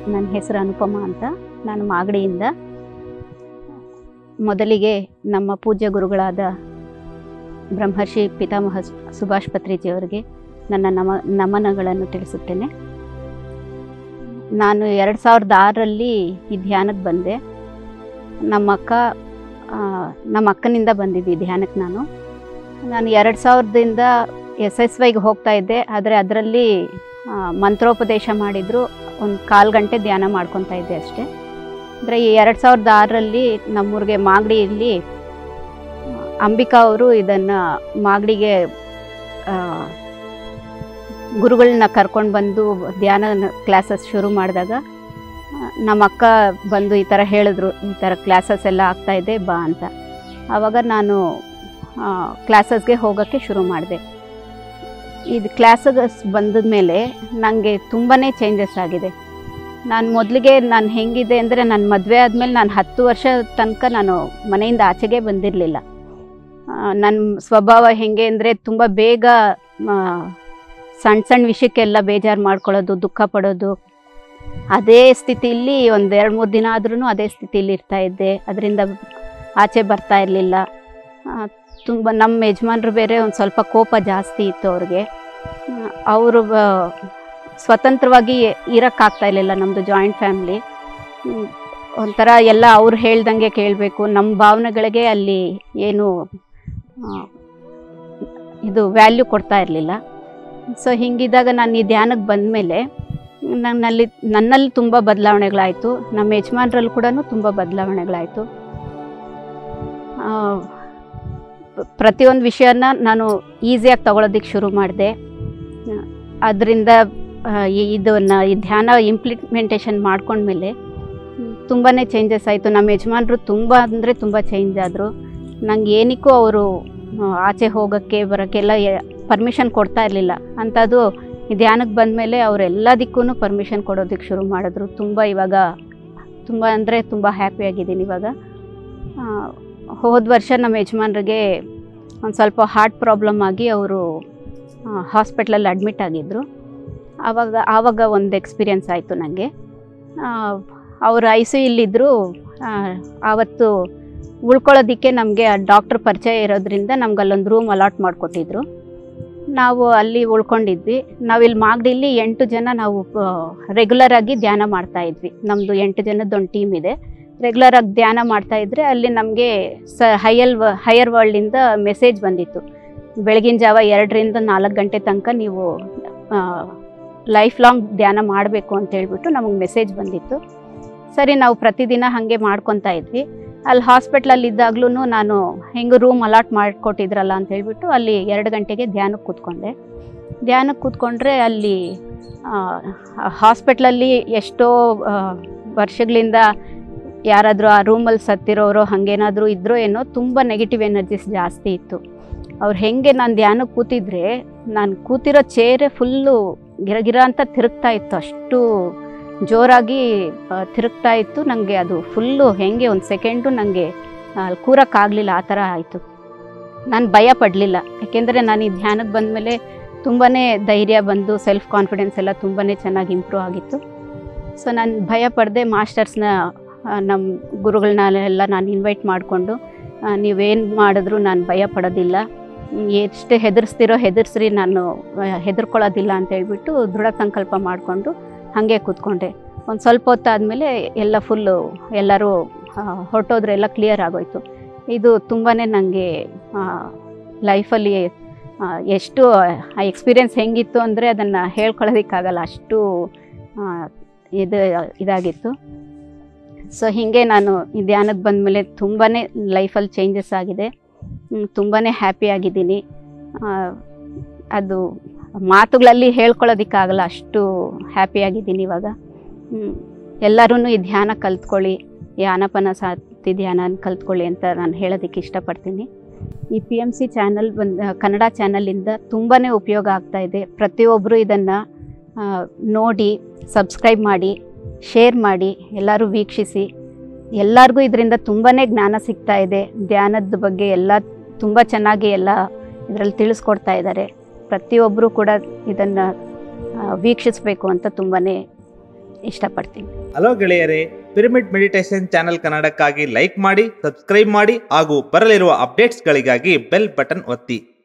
ನನ್ನ ಹೆಸರು ಅನುಪಮ ಅಂತ ನಾನು ಮಾಗಡಿಯಿಂದ ಮೊದಲಿಗೆ ನಮ್ಮ ಪೂಜ್ಯ ಗುರುಗಳಾದ ಬ್ರಹ್ಮರ್ಷಿ ಪಿತಾಮಹ ಸು- ಸುಭಾಷ್ ಪತ್ರಿಜಿಯವರಿಗೆ ನನ್ನ ನಮ ನಮನಗಳನ್ನು ತಿಳಿಸುತ್ತೇನೆ ನಾನು ಎರಡು ಸಾವಿರದ ಆರರಲ್ಲಿ ಈ ಧ್ಯಾನಕ್ಕೆ ಬಂದೆ ನಮ್ಮ ಅಕ್ಕ ಆ, ನಮ್ಮ ಅಕ್ಕನಿಂದ ಬಂದಿದ್ದೆ ಈ ಧ್ಯಾನಕ್ಕೆ ನಾನು ನಾನು ಎರಡು ಸಾವಿರದಿಂದ ಎಸ್ ಎಸ್ ವೈಗೆ ಹೋಗ್ತಾ ಇದ್ದೆ ಆದರೆ ಅದರಲ್ಲಿ ಮಂತ್ರೋಪದೇಶ ಮಾಡಿದ್ರು ಒಂದು ಕಾಲು ಗಂಟೆ ಧ್ಯಾನ ಮಾಡ್ಕೊತಾ ಇದ್ದೆ ಅಷ್ಟೇ ಅಂದರೆ ಈ ಎರಡು ಸಾವಿರದ ಆರರಲ್ಲಿ ನಮ್ಮೂರಿಗೆ ಮಾಗಡಿಯಲ್ಲಿ ಆ, ಅಂಬಿಕಾ ಅವರು ಇದನ್ನು ಮಾಗಡಿಗೆ ಆ, ಗುರುಗಳನ್ನ ಕರ್ಕೊಂಡು ಬಂದು ಧ್ಯಾನ ಕ್ಲಾಸಸ್ ಶುರು ಮಾಡಿದಾಗ ಆ, ನಮ್ಮ ಅಕ್ಕ ಬಂದು ಈ ಥರ ಹೇಳಿದ್ರು ಈ ಥರ ಕ್ಲಾಸಸ್ ಎಲ್ಲ ಆಗ್ತಾ ಇದೆ ಬಾ ಅಂತ ಆವಾಗ ನಾನು ಕ್ಲಾಸಸ್ಗೆ ಹೋಗೋಕ್ಕೆ ಶುರು ಮಾಡಿದೆ ಇದು ಕ್ಲಾಸಸ್ ಬಂದ ಮೇಲೆ ನನಗೆ ತುಂಬಾ ಚೇಂಜಸ್ ಆಗಿದೆ ನಾನು ಮೊದಲಿಗೆ ನಾನು ಹೆಂಗಿದೆ ಅಂದರೆ ನನ್ನ ಮದುವೆ ಆದಮೇಲೆ ನಾನು ಹತ್ತು ವರ್ಷ ತನಕ ನಾನು ಮನೆಯಿಂದ ಆಚೆಗೆ ಬಂದಿರಲಿಲ್ಲ ನನ್ನ ಸ್ವಭಾವ ಹೆಂಗೆ ಅಂದರೆ ತುಂಬ ಬೇಗ ಆ, ಸಣ್ಣ ಸಣ್ಣ ವಿಷಯಕ್ಕೆಲ್ಲ ಬೇಜಾರು ಮಾಡ್ಕೊಳ್ಳೋದು ದುಃಖ ಪಡೋದು ಅದೇ ಸ್ಥಿತಿಯಲ್ಲಿ ಒಂದು ಎರಡು ಮೂರು ದಿನ ಆದ್ರೂ ಅದೇ ಸ್ಥಿತಿಯಲ್ಲಿ ಇರ್ತಾ ಇದ್ದೆ ಅದರಿಂದ ಆಚೆ ಬರ್ತಾ ಇರಲಿಲ್ಲ ತುಂಬ ನಮ್ಮ ಯಜಮಾನ್ರು ಬೇರೆ ಒಂದು ಸ್ವಲ್ಪ ಕೋಪ ಜಾಸ್ತಿ ಇತ್ತು ಅವ್ರಿಗೆ ಅವರು ಸ್ವತಂತ್ರವಾಗಿ ಇರೋಕ್ಕಾಗ್ತಾ ಇರಲಿಲ್ಲ ನಮ್ಮದು ಜಾಯಿಂಟ್ ಫ್ಯಾಮ್ಲಿ ಒಂಥರ ಎಲ್ಲ ಅವ್ರು ಹೇಳ್ದಂಗೆ ಕೇಳಬೇಕು ನಮ್ಮ ಭಾವನೆಗಳಿಗೆ ಅಲ್ಲಿ ಏನು ಆ, ಇದು ವ್ಯಾಲ್ಯೂ ಕೊಡ್ತಾ ಇರಲಿಲ್ಲ ಸೊ ಹಿಂಗಿದ್ದಾಗ ನಾನು ಈ ಧ್ಯಾನಕ್ಕೆ ಬಂದಮೇಲೆ ನನ್ನಲ್ಲಿ ನನ್ನಲ್ಲಿ ತುಂಬ ಬದಲಾವಣೆಗಳಾಯಿತು ನಮ್ಮ ಯಜಮಾನ್ರಲ್ಲಿ ಕೂಡ ತುಂಬ ಬದಲಾವಣೆಗಳಾಯಿತು ಆ, ಪ- ಪ್ರತಿಯೊಂದು ವಿಷಯನ ನಾನು ಈಸಿಯಾಗಿ ತಗೊಳೋದಕ್ಕೆ ಶುರು ಮಾಡಿದೆ ಅದರಿಂದ ಇದನ್ನು ಈ ಧ್ಯಾನ ಇಂಪ್ಲಿಮೆಂಟೇಷನ್ ಮಾಡ್ಕೊಂಡ್ಮೇಲೆ ತುಂಬಾ ಚೇಂಜಸ್ ಆಯಿತು ನಮ್ಮ ಯಜಮಾನ್ರು ತುಂಬ ಅಂದರೆ ತುಂಬ ಚೇಂಜ್ ಆದರು ನಂಗೆ ಏನಕ್ಕೂ ಅವರು ಆಚೆ ಹೋಗೋಕ್ಕೆ ಬರೋಕ್ಕೆಲ್ಲ ಪರ್ಮಿಷನ್ ಕೊಡ್ತಾ ಇರಲಿಲ್ಲ ಅಂಥದ್ದು ಈ ಧ್ಯಾನಕ್ಕೆ ಬಂದಮೇಲೆ ಅವರೆಲ್ಲದಕ್ಕೂ ಪರ್ಮಿಷನ್ ಕೊಡೋದಕ್ಕೆ ಶುರು ಮಾಡಿದ್ರು ತುಂಬ ಇವಾಗ ತುಂಬ ಅಂದರೆ ತುಂಬ ಹ್ಯಾಪಿಯಾಗಿದ್ದೀನಿ ಇವಾಗ ಹೋದ ವರ್ಷ ನಮ್ಮ ಯಜಮಾನ್ರಿಗೆ ಒಂದು ಸ್ವಲ್ಪ ಹಾರ್ಟ್ ಪ್ರಾಬ್ಲಮ್ ಆಗಿ ಅವರು ಹಾಸ್ಪಿಟ್ಲಲ್ಲಿ ಅಡ್ಮಿಟ್ ಆಗಿದ್ದರು ಆವಾಗ ಆವಾಗ ಒಂದು ಎಕ್ಸ್ಪೀರಿಯನ್ಸ್ ಆಯಿತು ನನಗೆ ಅವರು ಐ ಸಿ ಇಲ್ಲಿದ್ದರು ಆವತ್ತು ಉಳ್ಕೊಳ್ಳೋದಕ್ಕೆ ನಮಗೆ ಡಾಕ್ಟ್ರ್ ಪರಿಚಯ ಇರೋದ್ರಿಂದ ನಮ್ಗೆ ಅಲ್ಲೊಂದು ರೂಮ್ ಅಲಾಟ್ ಮಾಡಿಕೊಟ್ಟಿದ್ರು ನಾವು ಅಲ್ಲಿ ಉಳ್ಕೊಂಡಿದ್ವಿ ನಾವಿಲ್ಲಿ ಮಾಗಡಿಲಿ ಎಂಟು ಜನ ನಾವು ರೆಗ್ಯುಲರ್ ಆಗಿ ಧ್ಯಾನ ಮಾಡ್ತಾ ಇದ್ವಿ ನಮ್ಮದು ಎಂಟು ಜನದ ಒಂದು ಟೀಮ್ ಇದೆ ರೆಗ್ಯುಲರ್ ಆಗಿ ಧ್ಯಾನ ಮಾಡ್ತಾ ಇದ್ರೆ ಅಲ್ಲಿ ನಮಗೆ ಸ ಹೈಯಲ್ ಹೈಯರ್ ವರ್ಲ್ಡಿಂದ ಮೆಸೇಜ್ ಬಂದಿತ್ತು ಬೆಳಗಿನ ಜಾವ ಎರಡರಿಂದ ನಾಲ್ಕು ಗಂಟೆ ತನಕ ನೀವು ಲೈಫ್ ಲಾಂಗ್ ಧ್ಯಾನ ಮಾಡಬೇಕು ಅಂತ ಹೇಳ್ಬಿಟ್ಟು ನಮಗೆ ಮೆಸೇಜ್ ಬಂದಿತ್ತು ಸರಿ ನಾವು ಪ್ರತಿದಿನ ಹಾಗೆ ಮಾಡ್ಕೊತಾ ಇದ್ವಿ ಅಲ್ಲಿ ಹಾಸ್ಪಿಟ್ಲಲ್ಲಿ ಇದ್ದಾಗ್ಲೂ ನಾನು ಹೆಂಗೆ ರೂಮ್ ಅಲಾಟ್ ಮಾಡಿಕೊಟ್ಟಿದ್ರಲ್ಲ ಅಂತ ಹೇಳ್ಬಿಟ್ಟು ಅಲ್ಲಿ ಎರಡು ಗಂಟೆಗೆ ಧ್ಯಾನಕ್ಕೆ ಕೂತ್ಕೊಂಡೆ ಧ್ಯಾನಕ್ಕೆ ಕೂತ್ಕೊಂಡ್ರೆ ಅಲ್ಲಿ ಹಾಸ್ಪಿಟ್ಲಲ್ಲಿ ಎಷ್ಟೋ ಆ, ವರ್ಷಗಳಿಂದ ಯಾರಾದರೂ ಆ ರೂಮಲ್ಲಿ ಸತ್ತಿರೋರು ಹಾಗೇನಾದರೂ ಇದ್ರೋ ಏನೋ ತುಂಬ ನೆಗೆಟಿವ್ ಎನರ್ಜೀಸ್ ಜಾಸ್ತಿ ಇತ್ತು ಅವ್ರು ಹೆಂಗೆ ನಾನು ಧ್ಯಾನಕ್ಕೆ ಕೂತಿದ್ರೆ ನಾನು ಕೂತಿರೋ ಚೇರೇ ಫುಲ್ಲು ಗಿರಗಿರ ಅಂತ ತಿರುಗ್ತಾ ಇತ್ತು ಅಷ್ಟು ಜೋರಾಗಿ ಆ, ತಿರುಗ್ತಾ ಇತ್ತು ನನಗೆ ಅದು ಫುಲ್ಲು ಹೆಂಗೆ ಒಂದು ಸೆಕೆಂಡು ನನಗೆ ಅಲ್ಲಿ ಕೂರಕ್ಕಾಗಲಿಲ್ಲ ಆ ಥರ ಆಯಿತು ನಾನು ಭಯ ಪಡಲಿಲ್ಲ ಯಾಕೆಂದರೆ ನಾನು ಈ ಧ್ಯಾನಕ್ಕೆ ಬಂದಮೇಲೆ ತುಂಬಾ ಧೈರ್ಯ ಬಂದು ಸೆಲ್ಫ್ ಕಾನ್ಫಿಡೆನ್ಸ್ ಎಲ್ಲ ತುಂಬಾ ಚೆನ್ನಾಗಿ ಇಂಪ್ರೂವ್ ಆಗಿತ್ತು ಸೊ ನಾನು ಭಯ ಪಡದೆ ಮಾಸ್ಟರ್ಸ್ನ ನಮ್ಮ ಗುರುಗಳನ್ನ ಎಲ್ಲ ನಾನು ಇನ್ವೈಟ್ ಮಾಡಿಕೊಂಡು ನೀವೇನು ಮಾಡಿದ್ರು ನಾನು ಭಯ ಪಡೋದಿಲ್ಲ ಹ್ಮ್, ಎಷ್ಟೇ ಹೆದರ್ಸ್ತಿರೋ ಹೆದರ್ಸ್ರಿ ನಾನು ಆ, ಹೆದರ್ಕೊಳ್ಳೋದಿಲ್ಲ ಅಂತ ಹೇಳ್ಬಿಟ್ಟು ದೃಢ ಸಂಕಲ್ಪ ಮಾಡಿಕೊಂಡು ಹಾಗೆ ಕೂತ್ಕೊಂಡೆ ಒಂದು ಸ್ವಲ್ಪ ಹೊತ್ತಾದಮೇಲೆ ಎಲ್ಲ ಫುಲ್ಲು ಎಲ್ಲರೂ ಆ, ಹೊರಟೋದ್ರೆ ಎಲ್ಲ ಕ್ಲಿಯರ್ ಆಗೋಯ್ತು ಇದು ತುಂಬಾ ನನಗೆ ಲೈಫಲ್ಲಿ ಎಷ್ಟು ಆ ಎಕ್ಸ್ಪೀರಿಯೆನ್ಸ್ ಹೆಂಗಿತ್ತು ಅಂದರೆ ಅದನ್ನು ಹೇಳ್ಕೊಳ್ಳೋದಕ್ಕಾಗಲ್ಲ ಅಷ್ಟು ಆ, ಇದು ಇದಾಗಿತ್ತು ಸೊ ಹೀಗೆ ನಾನು ಈ ಧ್ಯಾನಕ್ಕೆ ಬಂದಮೇಲೆ ತುಂಬಾ ಲೈಫಲ್ಲಿ ಚೇಂಜಸ್ ಆಗಿದೆ ತುಂಬಾ ಹ್ಯಾಪಿ ಆಗಿದ್ದೀನಿ ಆ, ಅದು ಮಾತುಗಳಲ್ಲಿ ಹೇಳ್ಕೊಳ್ಳೋದಕ್ಕಾಗಲ್ಲ ಅಷ್ಟು ಹ್ಯಾಪಿ ಆಗಿದ್ದೀನಿ ಇವಾಗ ಎಲ್ಲರೂ ಈ ಧ್ಯಾನ ಕಲ್ತ್ಕೊಳ್ಳಿ ಈ ಆನಪನ ಸಾತಿ ಧ್ಯಾನ ಕಲ್ತ್ಕೊಳ್ಳಿ ಅಂತ ನಾನು ಹೇಳೋದಕ್ಕೆ ಇಷ್ಟಪಡ್ತೀನಿ ಈ ಪಿ ಎಮ್ ಸಿ ಚಾನಲ್ ಬಂದ ಕನ್ನಡ ಚಾನಲಿಂದ ತುಂಬಾ ಉಪಯೋಗ ಆಗ್ತಾ ಇದೆ ಪ್ರತಿಯೊಬ್ಬರು ಇದನ್ನು ನೋಡಿ ಸಬ್ಸ್ಕ್ರೈಬ್ ಮಾಡಿ ಶೇರ್ ಮಾಡಿ ಎಲ್ಲರೂ ವೀಕ್ಷಿಸಿ ಎಲ್ಲರಿಗೂ ಇದರಿಂದ ತುಂಬಾ ಜ್ಞಾನ ಸಿಗ್ತಾ ಇದೆ ಧ್ಯಾನದ ಬಗ್ಗೆ ಎಲ್ಲ ತುಂಬ ಚೆನ್ನಾಗಿ ಎಲ್ಲ ಇದರಲ್ಲಿ ತಿಳಿಸ್ಕೊಡ್ತಾ ಇದ್ದಾರೆ ಪ್ರತಿಯೊಬ್ಬರು ಕೂಡ ಇದನ್ನು ವೀಕ್ಷಿಸಬೇಕು ಅಂತ ತುಂಬಾ ಇಷ್ಟಪಡ್ತೀನಿ ಹಲೋ ಗೆಳೆಯರೇ ಪಿರಮಿಡ್ ಮೆಡಿಟೇಷನ್ ಚಾನೆಲ್ ಕನ್ನಡಕ್ಕಾಗಿ ಲೈಕ್ ಮಾಡಿ ಸಬ್ಸ್ಕ್ರೈಬ್ ಮಾಡಿ ಹಾಗೂ ಬರಲಿರುವ ಅಪ್ಡೇಟ್ಸ್ಗಳಿಗಾಗಿ ಬೆಲ್ ಬಟನ್ ಒತ್ತಿ